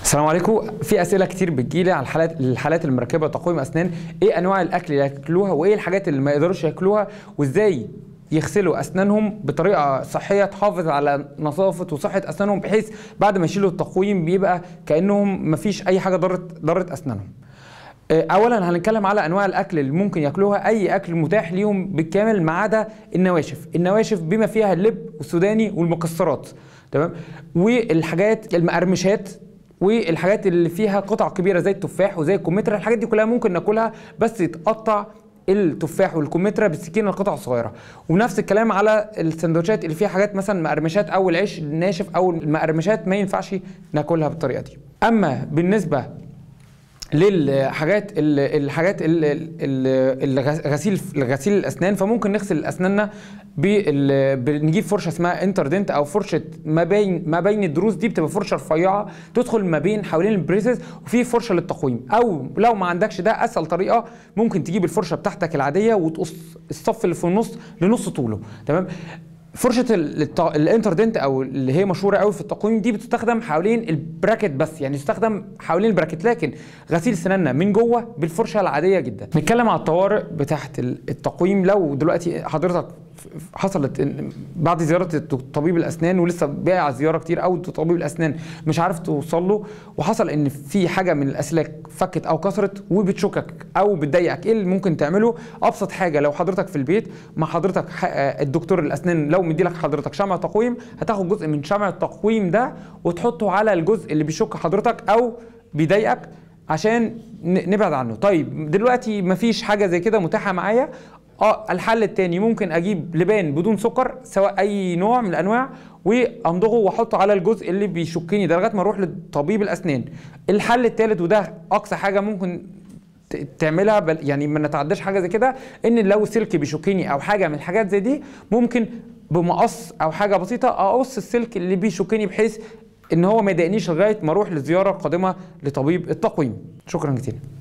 السلام عليكم في اسئله كتير بتجيلي على الحالات الحالات المركبه تقويم اسنان ايه انواع الاكل اللي ياكلوها وايه الحاجات اللي ما يقدروش ياكلوها وازاي يغسلوا اسنانهم بطريقه صحيه تحافظ على نظافه وصحه اسنانهم بحيث بعد ما يشيلوا التقويم بيبقى كانهم ما فيش اي حاجه ضرت ضرت اسنانهم اولا هنتكلم على انواع الاكل اللي ممكن ياكلوها اي اكل متاح ليهم بالكامل ما عدا النواشف النواشف بما فيها اللب والسوداني والمكسرات تمام والحاجات المقرمشات والحاجات اللي فيها قطع كبيره زي التفاح وزي الكمثرى الحاجات دي كلها ممكن ناكلها بس يتقطع التفاح والكمثرى بالسكينه القطع الصغيره ونفس الكلام على السندوتشات اللي فيها حاجات مثلا مقرمشات او العيش الناشف او المقرمشات ما ينفعش ناكلها بالطريقه دي اما بالنسبه للحاجات الحاجات الغسيل غسيل الاسنان فممكن نغسل اسناننا بنجيب فرشه اسمها انتردنت او فرشه ما بين ما بين الضروس دي بتبقى فرشه رفيعه تدخل ما بين حوالين البريسز وفي فرشه للتقويم او لو ما عندكش ده اسهل طريقه ممكن تجيب الفرشه بتاعتك العاديه وتقص الصف اللي في النص لنص طوله تمام فرشه الانتردنت او اللي هي مشهوره قوي في التقويم دي بتستخدم حوالين البراكت بس يعني تستخدم حوالين البراكت لكن غسيل سناننا من جوه بالفرشه العاديه جدا نتكلم على الطوارئ بتاعت التقويم لو دلوقتي حضرتك حصلت بعد زياره طبيب الاسنان ولسه باقي على زياره كتير او طبيب الاسنان مش عارف توصل له وحصل ان في حاجه من الاسلاك فكت او كسرت وبتشكك او بتضايقك ايه اللي ممكن تعمله ابسط حاجه لو حضرتك في البيت مع حضرتك الدكتور الاسنان لو مديلك حضرتك شمع تقويم هتاخد جزء من شمع التقويم ده وتحطه على الجزء اللي بيشك حضرتك او بيضايقك عشان نبعد عنه طيب دلوقتي مفيش حاجه زي كده متاحه معايا اه الحل التاني ممكن اجيب لبان بدون سكر سواء اي نوع من الانواع وامضغه واحطه على الجزء اللي بيشكني ده لغايه ما اروح لطبيب الاسنان الحل التالت وده اقصى حاجه ممكن تعملها بل يعني ما نتعداش حاجه زي كده ان لو سلك بيشكني او حاجه من الحاجات زي دي ممكن بمقص او حاجه بسيطه اقص السلك اللي بيشكني بحيث ان هو ما يضايقنيش لغايه ما اروح للزياره القادمه لطبيب التقويم شكرا جزيلا